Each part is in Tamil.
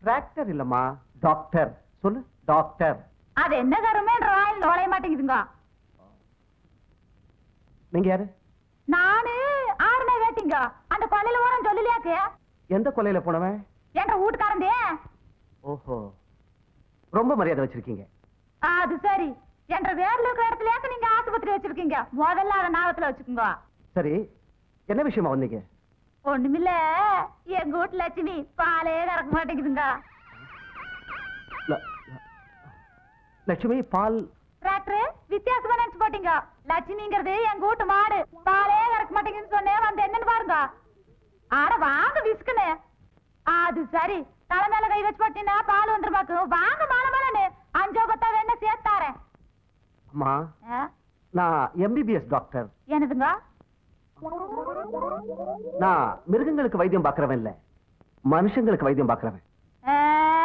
டிராக்டர் இல்லம்மா டாக்டர் சொல்லு டாக்டர் அது என்ன கருமே ராயில் நுழைய மாட்டேங்குதுங்க நீங்க யாரு நானு ஆறுனே வேட்டிங்க அந்த கொலையில ஓரம் சொல்லலையாக்கு எந்த கொலையில போனவன் என்ற வீட்டுக்காரந்தே ஓஹோ ரொம்ப மரியாதை வச்சிருக்கீங்க அது சரி என்ற வேர்ல இருக்கிற இடத்துலயாக்கு நீங்க ஆஸ்பத்திரி வச்சிருக்கீங்க முதல்ல அதை ஞாபகத்துல வச்சுக்கோங்க சரி என்ன விஷயமா வந்தீங்க ஒண்ணுமில்ல எங்க வீட்டு லட்சுமி பாலே கறக்க மாட்டேங்குதுங்க ல- ல- லட்சுமி பால் டிராக்டர் வித்தியாசமா நினைச்சு போட்டீங்க லட்சுமிங்கிறது எங்க வீட்டு மாடு பாலே கறக்க மாட்டேங்குதுன்னு சொன்னேன் வந்து என்னன்னு பாருங்க ஆட வாங்க விஸ்குன்னு அது சரி தலை மேல கை வச்சு போட்டீங்கன்னா பால் வந்துருமாக்கு வாங்க மாலை மாலன்னு அஞ்சோ பத்தா வேணா சேர்த்தாரேன் அம்மா ஆ, நான் எம்பிபிஎஸ் டாக்டர் என்னதுங்க நான் மிருகங்களுக்கு வைத்தியம் பார்க்கறவன் இல்ல மனுஷங்களுக்கு வைத்தியம் பார்க்கறவன் ஆ,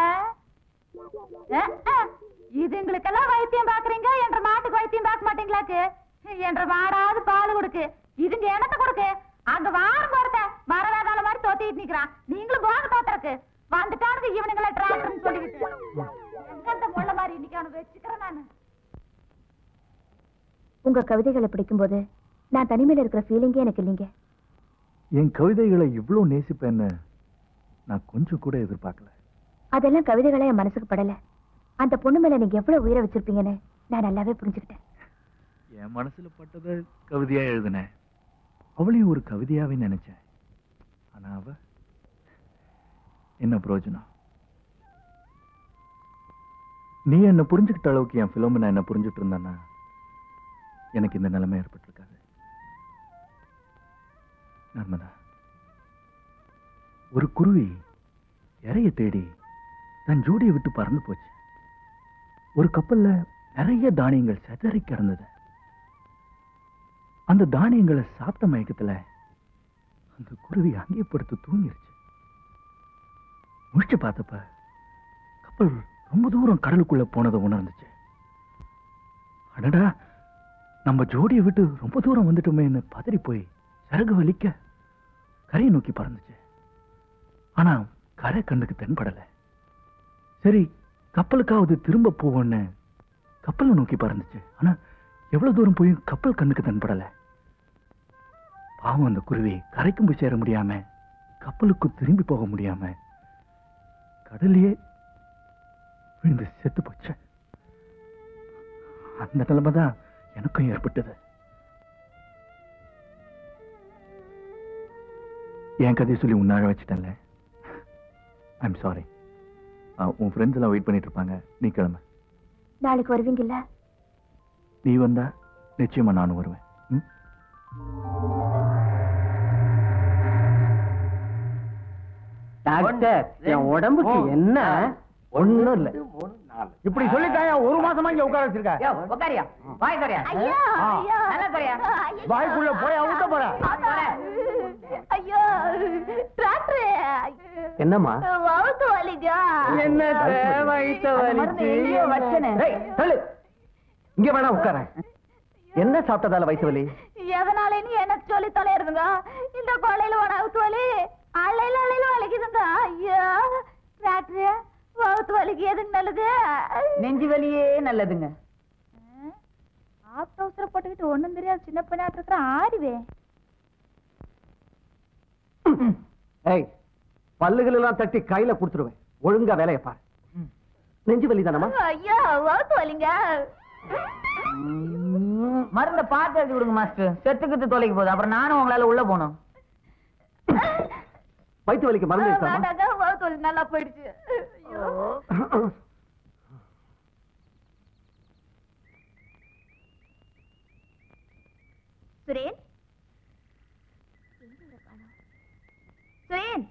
ஆ, ஆ, இதுங்களுக்கெல்லாம் வைத்தியம் பாக்குறீங்க என்ற மாட்டுக்கு வைத்தியம் பார்க்க மாட்டீங்களாக்கு என்ற மாடாவது பால் கொடுக்கு இதுங்க என்னத்த கொடுக்கு அங்க வாரம் போறத மர வேதாள மாதிரி தோத்திட்டு நிக்கிறான் நீங்களும் போக தோத்துறக்கு வந்துட்டானுங்க இவனுங்களை டிராக்டர்னு சொல்லிக்கிட்டு எங்க அந்த முள்ள மாதிரி இன்னைக்கு அவனை வச்சுக்கிறேன் நானு உங்க கவிதைகளை படிக்கும்போது நான் தனிமையில இருக்கிற ஃபீலிங்கே எனக்கு இல்லைங்க என் கவிதைகளை இவ்ளோ நேசிப்பேன்னு நான் கொஞ்சம் கூட எதிர்பார்க்கல அதெல்லாம் கவிதைகளே என் மனசுக்கு படல அந்த பொண்ணு மேல நீங்க எவ்வளவு உயிரை வச்சிருப்பீங்கன்னு நான் நல்லாவே புரிஞ்சுக்கிட்டேன் என் மனசுல பட்டதை கவிதையா எழுதினேன் அவளையும் ஒரு கவிதையாவே நினைச்சேன் ஆனா அவ என்ன பிரயோஜனம் நீ என்ன புரிஞ்சுக்கிட்ட அளவுக்கு என் பிலோமினா என்ன புரிஞ்சுட்டு இருந்தானா எனக்கு இந்த நிலைமை ஏற்பட்டிருக்காது நர்மதா ஒரு குருவி இறைய தேடி தன் ஜோடியை விட்டு பறந்து போச்சு ஒரு கப்பல்ல நிறைய தானியங்கள் சிதறி கிடந்தது அந்த தானியங்களை சாப்பிட்ட மயக்கத்துல அந்த குருவி அங்கே படுத்து தூங்கிருச்சு முழிச்சு பார்த்தப்ப கப்பல் ரொம்ப தூரம் கடலுக்குள்ள போனதை உணர்ந்துச்சு அடடா நம்ம ஜோடியை விட்டு ரொம்ப தூரம் வந்துட்டோமேன்னு பதறி போய் சிறகு வலிக்க கரையை நோக்கி பறந்துச்சு ஆனா கரை கண்ணுக்கு தென்படல சரி கப்பலுக்காவது திரும்ப போவோன்னு கப்பலை நோக்கி பறந்துச்சு ஆனா எவ்வளவு தூரம் போய் கப்பல் கண்ணுக்கு தென்படல பாவம் அந்த குருவி கரைக்கும் போய் சேர முடியாம கப்பலுக்கு திரும்பி போக முடியாம கடலையே விழுந்து செத்து போச்சு அந்த நிலைமை தான் எனக்கும் ஏற்பட்டது என் கதையை சொல்லி உன்னாழ வச்சுட்டேன்ல ஐம் சாரி உன் ஃப்ரெண்ட்ஸ் எல்லாம் வெயிட் பண்ணிட்டு இருப்பாங்க நீ கிளம்பு நாளைக்கு வருவீங்கல்ல நீ வந்தா நிச்சயமா நானும் வருவேன் ம்? டாக்டர் என் உடம்புக்கு என்ன ஒண்ணும் இல்ல இப்படி சொல்லிட்டாயா ஒரு மாசமா இங்க உட்கார வச்சிருக்க உக்காரியா வாய் தரையா ஐயோ ஆ. ஐயோ நல்லா தரையா வாய்க்குள்ள போய் அவுத்த போற ஐயோ டிராக்டர் என்னம்மா வவுத்து வலிங்க ஏய், தள்ளு. இங்க வேணா உட்காரேன் என்ன சாப்பிட்டதால வயிற்று வலி எதனாலேன்னு எனக்கு சொல்லி தொலைறதுங்க இந்த கொலையில ஒரு அவுத்து வலி அலையில அலையில வலிக்குதுங்க ஐயோ டாக்டர் வவுத்து வலிக்கு எதுக்கு நல்லது நெஞ்சு வலியே நல்லதுங்க ஆப்ட அவசரம் போட்டுக்கிட்டு ஒண்ணும் தெரியாது சின்ன பையனாட்டு இருக்கிற ஆடிவே ஏய் பல்லுகள் எல்லாம் தட்டி கையில கொடுத்துருவேன் ஒழுங்கா வேலையை பாரு நெஞ்சு வலி தானம்மா ஐயோ வவுத்து வலிங்க மருந்த பார்த்து எழுதி கொடுங்க மாஸ்டர் செத்துக்கிட்டு தொலைக்கு போகுது அப்புறம் நானும் உங்களால உள்ள போகணும் வயிற்று வலிக்கு மருந்து இருக்காமா வேண்டாங்க வவுத்து வலி நல்லா போயிடுச்சு ஐயோ சுரேன் சுரேன்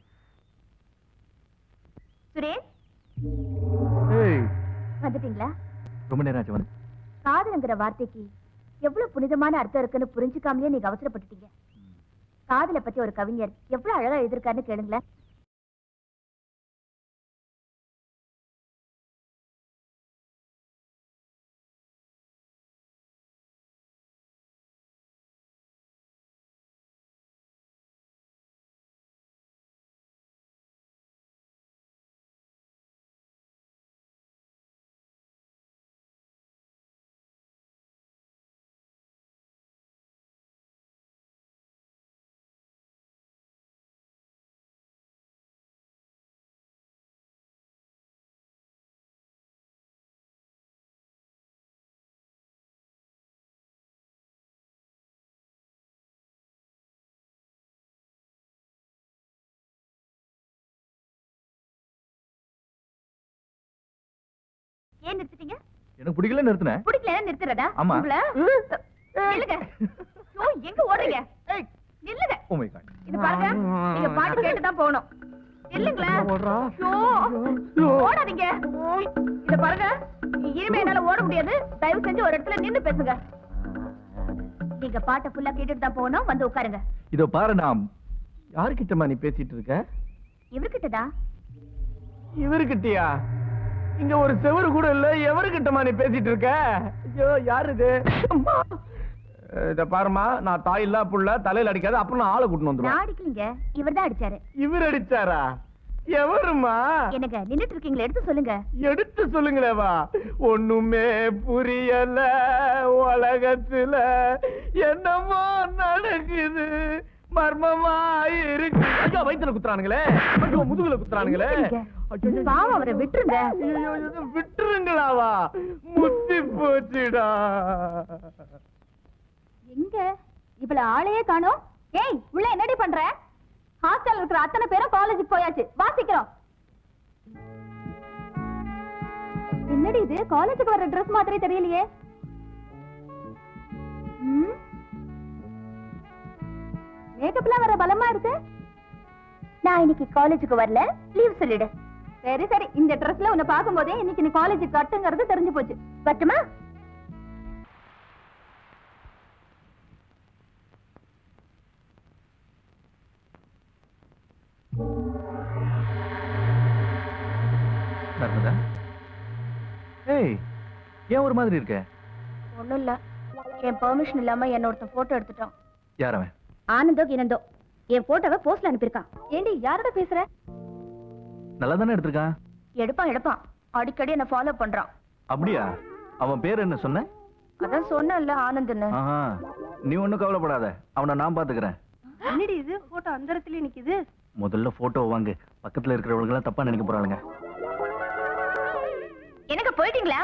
சுரேன் ஏய், வந்துட்டீங்களா ரொம்ப நேரம் ஆச்சு வந்து காதலுங்கிற வார்த்தைக்கு எவ்வளவு புனிதமான அர்த்தம் இருக்குன்னு புரிஞ்சுக்காமலே நீங்க அவசரப்பட்டுட்டீங்க காதலை பத்தி ஒரு கவிஞர் எவ்வளவு அழகா எழுதிருக்காருன்னு கேளுங்களேன் ஏன் நிறுத்திட்டீங்க எனக்கு பிடிக்கல நிறுத்தினேன் பிடிக்கல நிறுத்துறடா ஆமா. உங்களை நில்லுங்க ஐயோ, எங்க ஓடுறீங்க நில்லுங்க ஓ மை காட் இது பாருங்க நீங்க பாட்டு கேட்டு தான் போகணும் இல்லங்களா ஓடாதீங்க இத பாருங்க இனிமே என்னால ஓட முடியாது தயவு செஞ்சு ஒரு இடத்துல நின்னு பேசுங்க நீங்க பாட்டை ஃபுல்லா கேட்டுட்டு தான் போகணும் வந்து உட்காருங்க இதோ பாரு நான் யாருக்கிட்டமா நீ பேசிட்டு இருக்க இவர்கிட்டதா இவருக்கிட்டயா இங்க ஒரு செவரு கூட இல்ல எவருக்கிட்டமா நீ பேசிட்டு இருக்க ஐயோ யாரு இது அம்மா. இத பாருமா நான் தாய் இல்ல புள்ள தலையில அடிக்காத அப்புறம் நான் ஆளை கூட்டிட்டு வந்துருவேன் நான் அடிக்கலீங்க இவர்தான் அடிச்சாரு இவர் அடிச்சாரா எவருமா என்னங்க நின்னுட்டு இருக்கீங்களா எடுத்து சொல்லுங்க எடுத்து சொல்லுங்களேவா ஒண்ணுமே புரியல உலகத்துல என்னமோ நடக்குது மர்மமா இருக்கு ஐயோ வயித்துல குத்துறானுங்களே ஐயோ முதுகுல குத்துறானுங்களே ஐயோ, பாவம் அவரை விட்டுருங்க ஐயோ, இது விட்டுருங்களாவா முத்தி போச்சுடா எங்க இவ்வளவு ஆளையே காணோம் ஏய் உள்ள என்னடி பண்ற ஹாஸ்டல் இருக்கிற அத்தனை பேரும் காலேஜுக்கு போயாச்சு வாசிக்கிறோம் என்னடி இது காலேஜுக்கு வர ட்ரெஸ் மாதிரி தெரியலையே ம்? மேக்கப்லாம் வர பலமா இருக்கு நான் இன்னைக்கு காலேஜுக்கு வரல லீவ் சொல்லிடு சரி சரி இந்த ட்ரெஸ்ல உன்னை பார்க்கும்போதே இன்னைக்கு நீ காலேஜுக்கு கட்டுங்கிறது தெரிஞ்சு போச்சு கட்டுமா நர்மதா ஏய் ஏன் ஒரு மாதிரி இருக்க ஒண்ணும் இல்ல என் பெர்மிஷன் இல்லாம என்ன ஒருத்தன் போட்டோ எடுத்துட்டான் யார் அவன் ஆனந்தோ கினந்தோ என் போட்டோவை போஸ்ட்ல அனுப்பியிருக்கான் ஏண்டி யாரோட பேசுற நல்லா தானே எடுத்திருக்கான் எடுப்பான் எடுப்பான் அடிக்கடி என்ன ஃபாலோ பண்றான் அப்படியா அவன் பேர் என்ன சொன்ன அதான் சொன்னேன்ல ஆனந்த்னு ஆஹா நீ ஒண்ணும் கவலைப்படாத அவனை நான் பாத்துக்கிறேன் என்னடி இது போட்டோ அந்த இடத்துல நிக்குது முதல்ல போட்டோ வாங்கு பக்கத்துல இருக்கிறவங்க எல்லாம் தப்பா நினைக்க போறாளுங்க எனக்கு போயிட்டீங்களா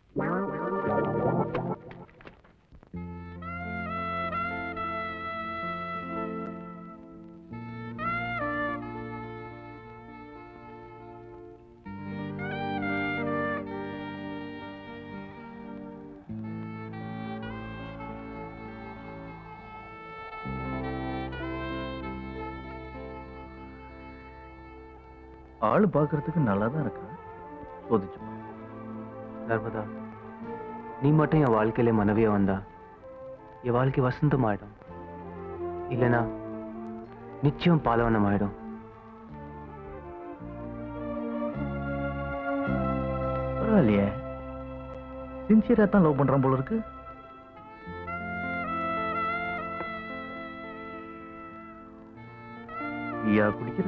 ஆளு பாக்குறதுக்கு நல்லா தான் இருக்கான் சோதிச்சு பாரு. நர்மதா நீ மட்டும் என் வாழ்க்கையில மனைவியா வந்தா என் வாழ்க்கை வசந்தம் ஆயிடும் இல்லனா நிச்சயம் பாலவனம் ஆயிடும் பரவாயில்லையே சின்சியரா தான் லவ் பண்றான் போல இருக்கு யா குடிக்கிற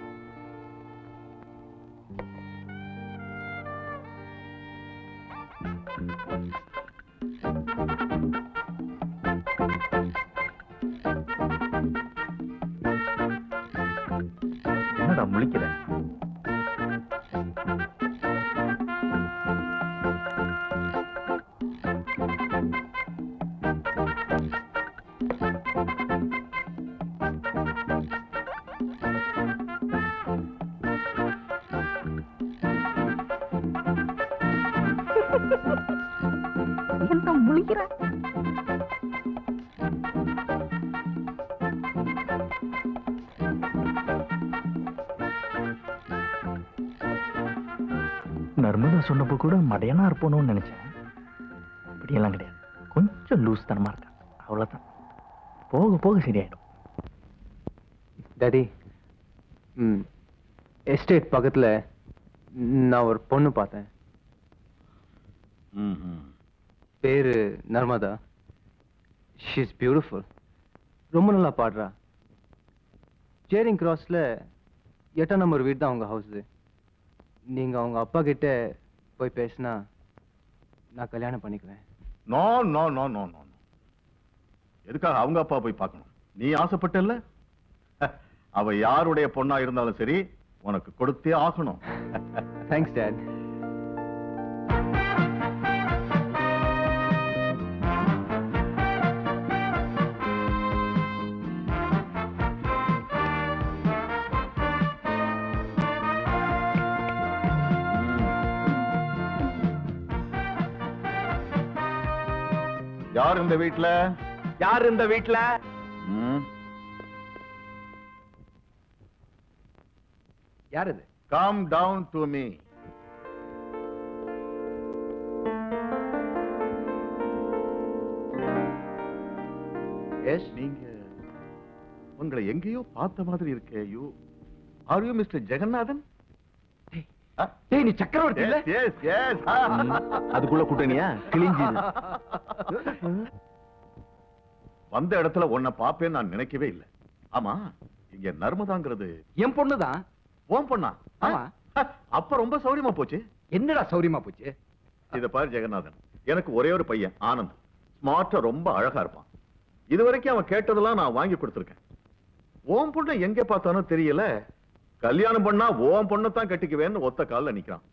என்னடா முழிக்கிற என்ன முழிக்கிற நர்மதா சொன்னப்போ கூட மடையனா இருப்போம்னு நினைச்சேன் இப்படியெல்லாம் கிடையாது கொஞ்சம் லூஸ் தனமா இருக்கா அவ்வளவுதான் போக போக சரியாயிடும் டாடி ம் எஸ்டேட் பக்கத்துல நான் ஒரு பொண்ணு பார்த்தேன் பேரு நர்மதா ஷீஸ் பியூட்டிஃபுல் ரொம்ப நல்லா பாடுறா சேரிங் கிராஸ்ல எட்டாம் நம்பர் வீடு தான் அவங்க ஹவுஸு நீங்க அவங்க அப்பா கிட்ட போய் பேசினா நான் கல்யாணம் பண்ணிக்குவேன் no no no no no எதுக்காக அவங்க அப்பா போய் பார்க்கணும் நீ ஆசைப்பட்டல்ல அவ யாருடைய பொண்ணா இருந்தாலும் சரி உனக்கு கொடுத்தே ஆகணும் தேங்க்ஸ் டேட் யார் இந்த வீட்ல யார் இந்த வீட்ல ம், யார் இது come down to me yes நீங்க உங்களை எங்கேயோ பார்த்த மாதிரி இருக்கே you are you mister Jaganathan டேய் நீ சக்கரவர்த்தி இல்ல எஸ் எஸ் அதுக்குள்ள கூட்டணியா கிழிஞ்சுது வந்த இடத்துல உன்னை பாப்பேன்னு நான் நினைக்கவே இல்லை ஆமா இங்க நர்மதாங்கிறது என் பொண்ணுதான் ஓம் பொண்ணா ஆமா. அப்ப ரொம்ப சௌரியமா போச்சு என்னடா சௌரியமா போச்சு இத பாரு ஜெகநாதன் எனக்கு ஒரே ஒரு பையன் ஆனந்த் ஸ்மார்ட்டா ரொம்ப அழகா இருப்பான் இது வரைக்கும் அவன் கேட்டதெல்லாம் நான் வாங்கி கொடுத்துருக்கேன் ஓம் பொண்ணை எங்க பார்த்தானோ தெரியல கல்யாணம் பண்ணா ஓம் பொண்ணை தான் கட்டிக்குவேன்னு ஒத்த கால்ல நிக்கிறான்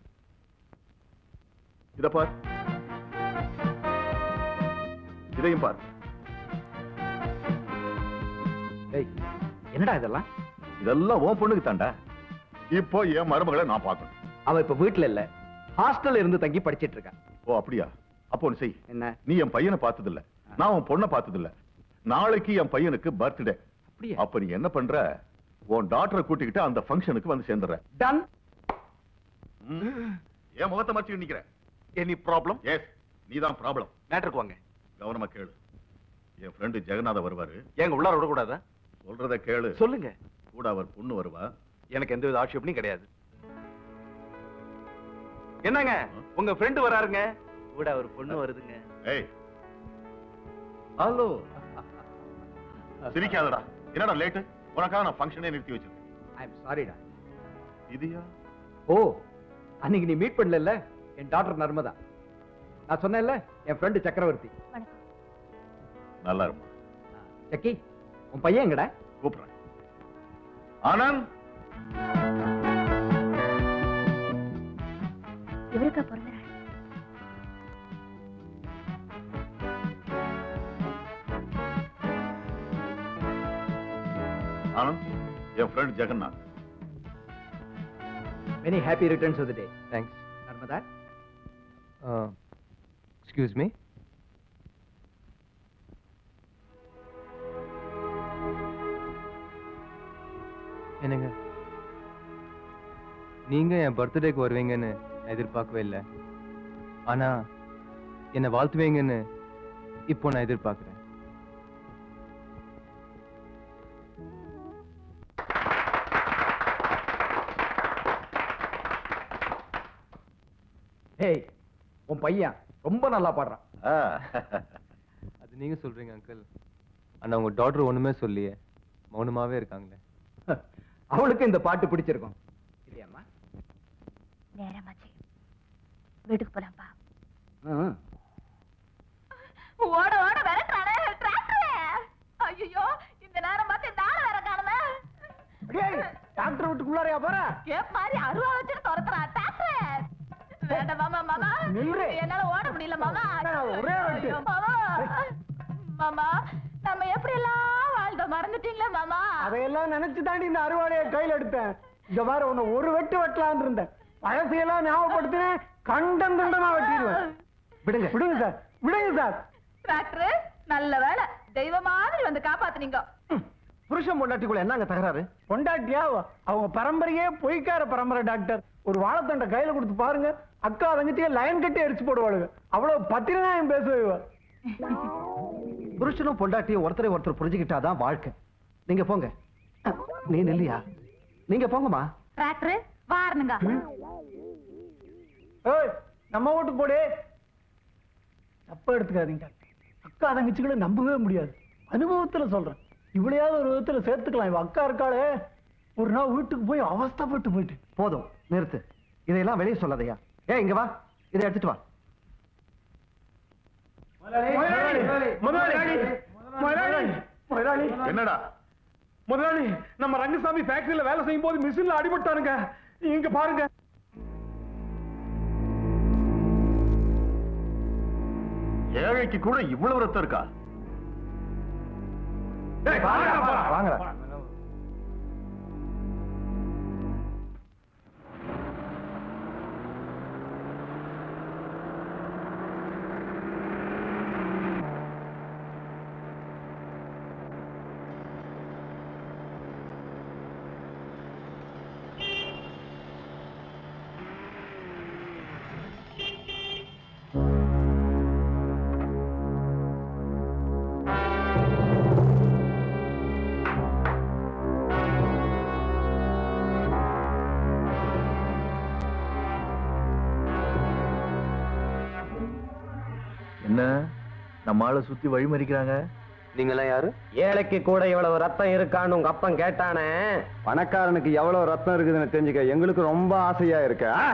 இத பார் இதையும் பார் டேய் என்னடா இதெல்லாம் இதெல்லாம் ஓம் பொண்ணுக்கு தாண்டா இப்போ என் மருமகளை நான் பார்க்கணும் அவ இப்ப வீட்ல இல்ல ஹாஸ்டல்ல இருந்து தங்கி படிச்சிட்டு இருக்கா ஓ அப்படியா அப்போ ஒண்ணு செய் என்ன நீ என் பையனை பார்த்தது இல்ல நான் உன் பொண்ணை பார்த்தது இல்ல நாளைக்கு என் பையனுக்கு பர்த்டே அப்படியா அப்ப நீ என்ன பண்ற உன் டாக்டரை கூட்டிக்கிட்டு அந்த ஃபங்க்ஷனுக்கு வந்து சேர்ந்துடுற டன் என் முகத்தை மறைச்சு நிக்கிற எனி ப்ராப்ளம் எஸ் நீதான் ப்ராப்ளம் மேட்டருக்கு வாங்க கவனமா கேளு என் ஃப்ரெண்டு ஜெகநாத வருவாரு ஏங்க உள்ளார விட கூடாதா சொல்றத கேளு சொல்லுங்க கூட அவர் பொண்ணு வருவா எனக்கு எந்த வித ஆட்சேபனையும் கிடையாது என்னங்க உங்க ஃப்ரெண்டு வராருங்க கூட ஒரு பொண்ணு வருதுங்க ஏய் ஹலோ சிரிக்காதடா என்னடா லேட்டு உனக்காக நான் ஃபங்க்ஷனே நிறுத்தி வச்சிருக்கேன் ஐ எம் சாரிடா இதியா ஓ அன்னைக்கு நீ மீட் பண்ணல என் டாக்டர் நர்மதா நான் சொன்னேன்ல என் ஃப்ரெண்டு சக்கரவர்த்தி வணக்கம் நல்லா இருமா சக்கி உன் பையன் எங்கடா கூப்பிடுறேன் ஆனந்த் இவருக்கா பிறந்த நாள் ஆனந்த் என் friend Jagannath many happy returns of the day thanks Narmada excuse me என்னங்க நீங்க என் பர்த்டேக்கு வருவீங்கன்னு நான் எதிர்பார்க்கவே இல்லை ஆனா என்னை வாழ்த்துவீங்கன்னு இப்போ நான் எதிர்பார்க்கிறேன் டேய் உன் பையன் ரொம்ப நல்லா பாடுறான் அது நீங்க சொல்றீங்க அங்கிள் ஆனா உங்க டாக்டர் ஒண்ணுமே சொல்லியே மௌனமாவே இருக்காங்களே அவளுக்கு இந்த பாட்டு பிடிச்சிருக்கும் இல்லையாம்மா நேரமாச்சு வீட்டுக்கு போலாம்ப்பா ம். ஓட ஓட விரட்டுறானே டிராக்டர் ஐயோ இந்த நேரம் பார்த்து இந்த ஆளை வேற காணுமே டாக்டர் வீட்டுக்குள்ளாரையா போற கேப் மாதிரி அருவா வச்சு துரத்துறான் டிராக்டர் வேண்டாம் மாமா மாமா நில்லு. என்னால ஓட முடியல மாமா ஒரே வெட்டு. ஐயோ, மாமா மாமா நம்ம எப்படி எல்லாம் வாழ்ந்தோம் மறந்துட்டீங்களா மாமா அதையெல்லாம் நினைச்சு தாண்டி இந்த அறுவாளைய கையில எடுத்தேன் இங்க பாரு உன்னை ஒரு வெட்டு வெட்டலாம்னு இருந்தேன் பழசையெல்லாம் ஞாபகப்படுத்தினேன் கண்டம் துண்டமா வெட்டிடுவேன் விடுங்க விடுங்க சார் விடுங்க சார் டிராக்டர் நல்ல வேலை தெய்வ மாதிரி வந்து காப்பாத்துனீங்க புருஷன் பொண்டாட்டிக்குள்ள என்னங்க தகராறு பொண்டாட்டியா அவங்க பரம்பரையே பொய்க்கார பரம்பரை டாக்டர் ஒரு வாழைத்தண்டை கையில கொடுத்து பாருங்க அக்கா தங்கச்சியே லைன் கட்டி அடிச்சு போடுவாளுங்க அவ்வளவு பத்திரநாயம் பேசுவா புருஷனும் பொண்டாட்டியும் ஒருத்தரை ஒருத்தர் புரிஞ்சுக்கிட்டாதான் வாழ்க்கை நீங்க போங்க நீ நில்லையா நீங்க போங்கம்மா டிராக்டர் வாரணுங்க ஏய் நம்ம ஓட்டு போடு தப்பா எடுத்துக்காதீங்க அக்கா தங்கச்சிகளை நம்பவே முடியாது அனுபவத்துல சொல்றேன் இவளையாவது ஒரு விதத்துல சேர்த்துக்கலாம் இவ அக்கா இருக்காளே ஒரு நாள் வீட்டுக்கு போய் அவஸ்தைப்பட்டு போயிட்டு போதும் நிறுத்து இதையெல்லாம் வெளியே சொல்லாதையா ஏ இங்க வா இதை எடுத்துட்டு வா முதலாளி என்னடா முதலாளி நம்ம ரங்கசாமி ஃபேக்டரியில வேலை செய்யும் போது மிஷின்ல அடிபட்டானுங்க இங்க பாருங்க ஏழைக்கு கூட இவ்வளவு ரத்தம் இருக்கா வாங்க நம்ம ஆளை சுத்தி வழிமறிக்கிறாங்க நீங்கெல்லாம் யாரு ஏழைக்கு கூட இவ்வளவு ரத்தம் இருக்கான்னு உங்க அப்பன் கேட்டானே பணக்காரனுக்கு எவ்வளவு ரத்தம் இருக்குதுன்னு தெரிஞ்சுக்க எங்களுக்கு ரொம்ப ஆசையா இருக்கு ஆ?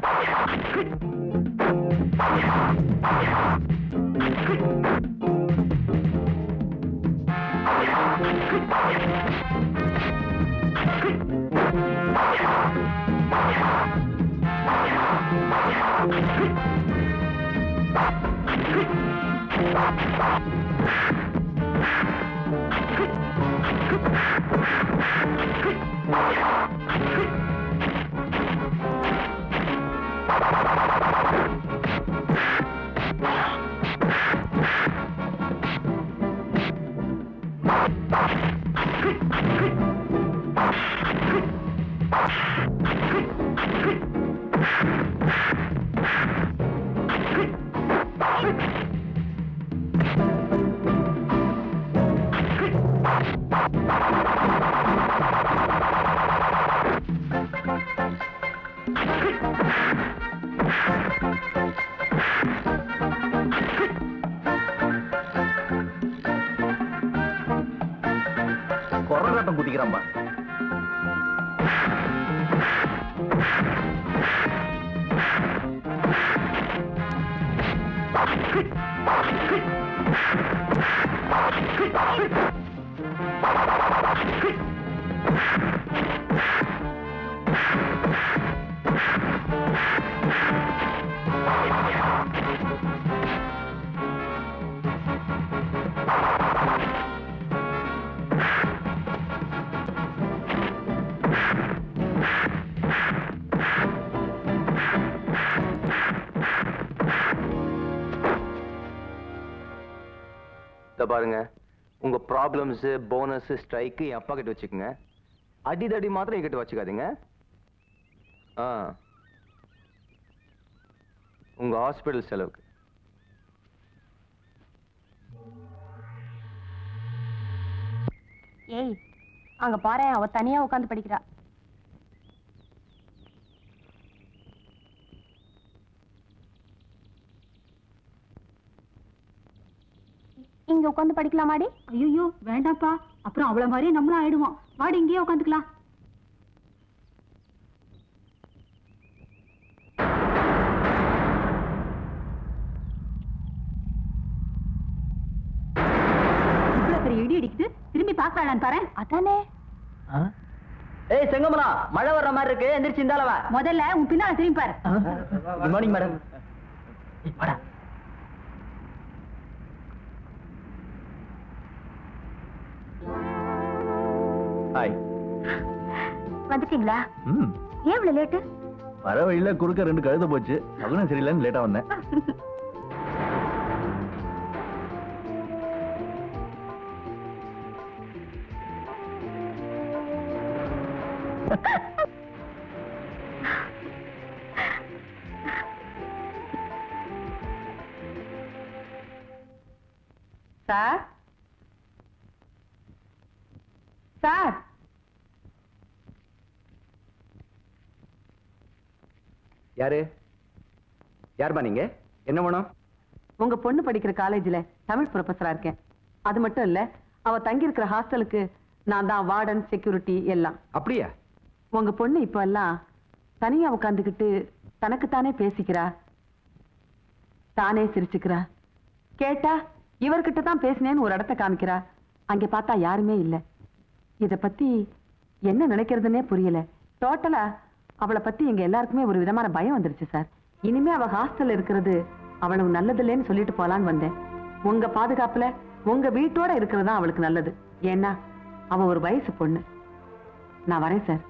கொரங்காட்டம் குதிக்கிறான்பா இத பாருங்க உங்க ப்ராப்ளம்ஸ் போனஸ் ஸ்ட்ரைக்கு என் அப்பா கிட்ட வச்சுக்கோங்க அடிதடி மாத்திரம் என்கிட்ட வச்சுக்காதீங்க ஆ உங்க ஹாஸ்பிட்டல் செலவுக்கு ஏய் அங்க பாரு அவ தனியா உட்கார்ந்து படிக்கிறா இங்க உட்கார்ந்து படிக்கலாமாடி ஐயோ வேண்டாப்பா அப்புறம் அவள மாதிரியே நம்மளும் ஆயிடுவோம் வாடி இங்கேயே உட்காந்துக்கலாம் இவ்வளவு பெரிய இடி அடிக்குது திரும்பி பாக்கலான்னு பாரு அதானே ஏய் செங்கமலா மழை வர்ற மாதிரி இருக்கு எந்திரிச்சு இந்தாலவா முதல்ல உன் பின்னால திரும்பி பாரு குட் மார்னிங் மேடம் ஹாய் வந்துட்டீங்களா ம் ஏன் இவ்வளவு லேட்டு வர வழியில குறுக்க ரெண்டு கழுத போச்சு சகுனம் சரியில்லைன்னு லேட்டா வந்தேன் சார் சார் யாரு யாருமா நீங்க என்ன வேணும் உங்க பொண்ணு படிக்கிற காலேஜ்ல தமிழ் ப்ரொஃபஸரா இருக்கேன் அது மட்டும் இல்ல அவ தங்கி இருக்கிற ஹாஸ்டலுக்கு நான் தான் வார்டன் செக்யூரிட்டி எல்லாம் அப்படியா உங்க பொண்ணு இப்ப எல்லாம் தனியா உட்காந்துக்கிட்டு தனக்குத்தானே பேசிக்கிறா தானே சிரிச்சுக்கிறா கேட்டா இவர்கிட்ட தான் பேசினேன்னு ஒரு இடத்த காமிக்கிறா அங்க பார்த்தா யாருமே இல்ல இத பத்தி என்ன நினைக்கிறதுனே புரியல டோட்டலா அவளை பத்தி எங்க எல்லாருக்குமே ஒரு விதமான பயம் வந்துருச்சு சார் இனிமே அவ ஹாஸ்டல்ல இருக்கிறது அவ்வளவு நல்லது இல்லைன்னு சொல்லிட்டு போலான்னு வந்தேன் உங்க பாதுகாப்புல உங்க வீட்டோட இருக்கிறது தான் அவளுக்கு நல்லது ஏன்னா அவ ஒரு வயசு பொண்ணு நான் வரேன் சார்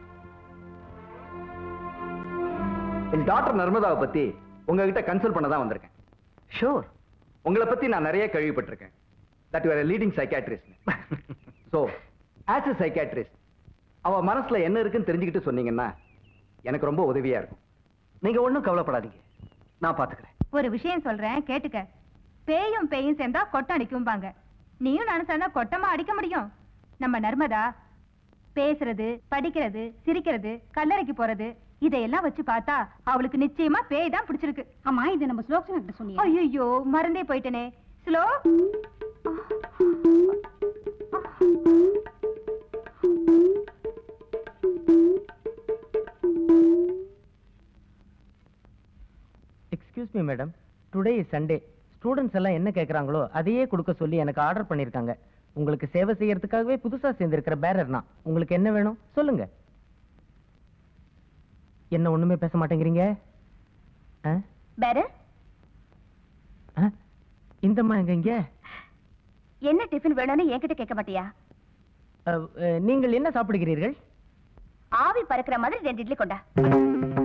என் டாக்டர் நர்மதாவை பத்தி உங்ககிட்ட கன்சல்ட் பண்ண தான் வந்திருக்கேன் ஷூர் உங்களை பத்தி நான் நிறைய கேள்விப்பட்டிருக்கேன் that you are leading psychiatrist so as a psychiatrist அவ மனசுல என்ன இருக்குன்னு தெரிஞ்சுக்கிட்டு சொன்னீங்கன்னா எனக்கு ரொம்ப உதவியா இருக்கும் நீங்க ஒன்றும் கவலைப்படாதீங்க நான் பாத்துக்கிறேன் ஒரு விஷயம் சொல்றேன் கேட்டுக்க பேயும் பேயும் சேர்ந்தா கொட்டம் அடிக்கும்பாங்க நீயும் நானும் சேர்ந்தா கொட்டமா அடிக்க முடியும் நம்ம நர்மதா பேசுறது படிக்கிறது சிரிக்கிறது கல்லறைக்கு போறது இதையெல்லாம் வச்சு பார்த்தா அவளுக்கு நிச்சயமா பேய் தான் பிடிச்சிருக்கு ஆமா இது நம்ம சுலோக்ஷன் கிட்ட சொன்னீங்க ஐயோ மறந்தே போயிட்டனே slow excuse me madam today is Sunday students எல்லாம் என்ன கேட்குறாங்களோ அதையே கொடுக்க சொல்லி எனக்கு ஆர்டர் பண்ணியிருக்காங்க உங்களுக்கு சேவை செய்யறதுக்காகவே புதுசா சேர்ந்திருக்கிற பேரர் நான் உங்களுக்கு என்ன வேணும் சொல்லுங்க என்ன ஒண்ணுமே பேச மாட்டேங்கிறீங்க ஆ? வேற ஆ? இந்தம்மா எங்க இங்க என்ன டிஃபன் வேணும்னு என்கிட்ட கேட்க மாட்டியா அ, அ, நீங்கள் என்ன சாப்பிடுகிறீர்கள் ஆவி பறக்கிற மாதிரி ரெண்டு இட்லி கொண்டா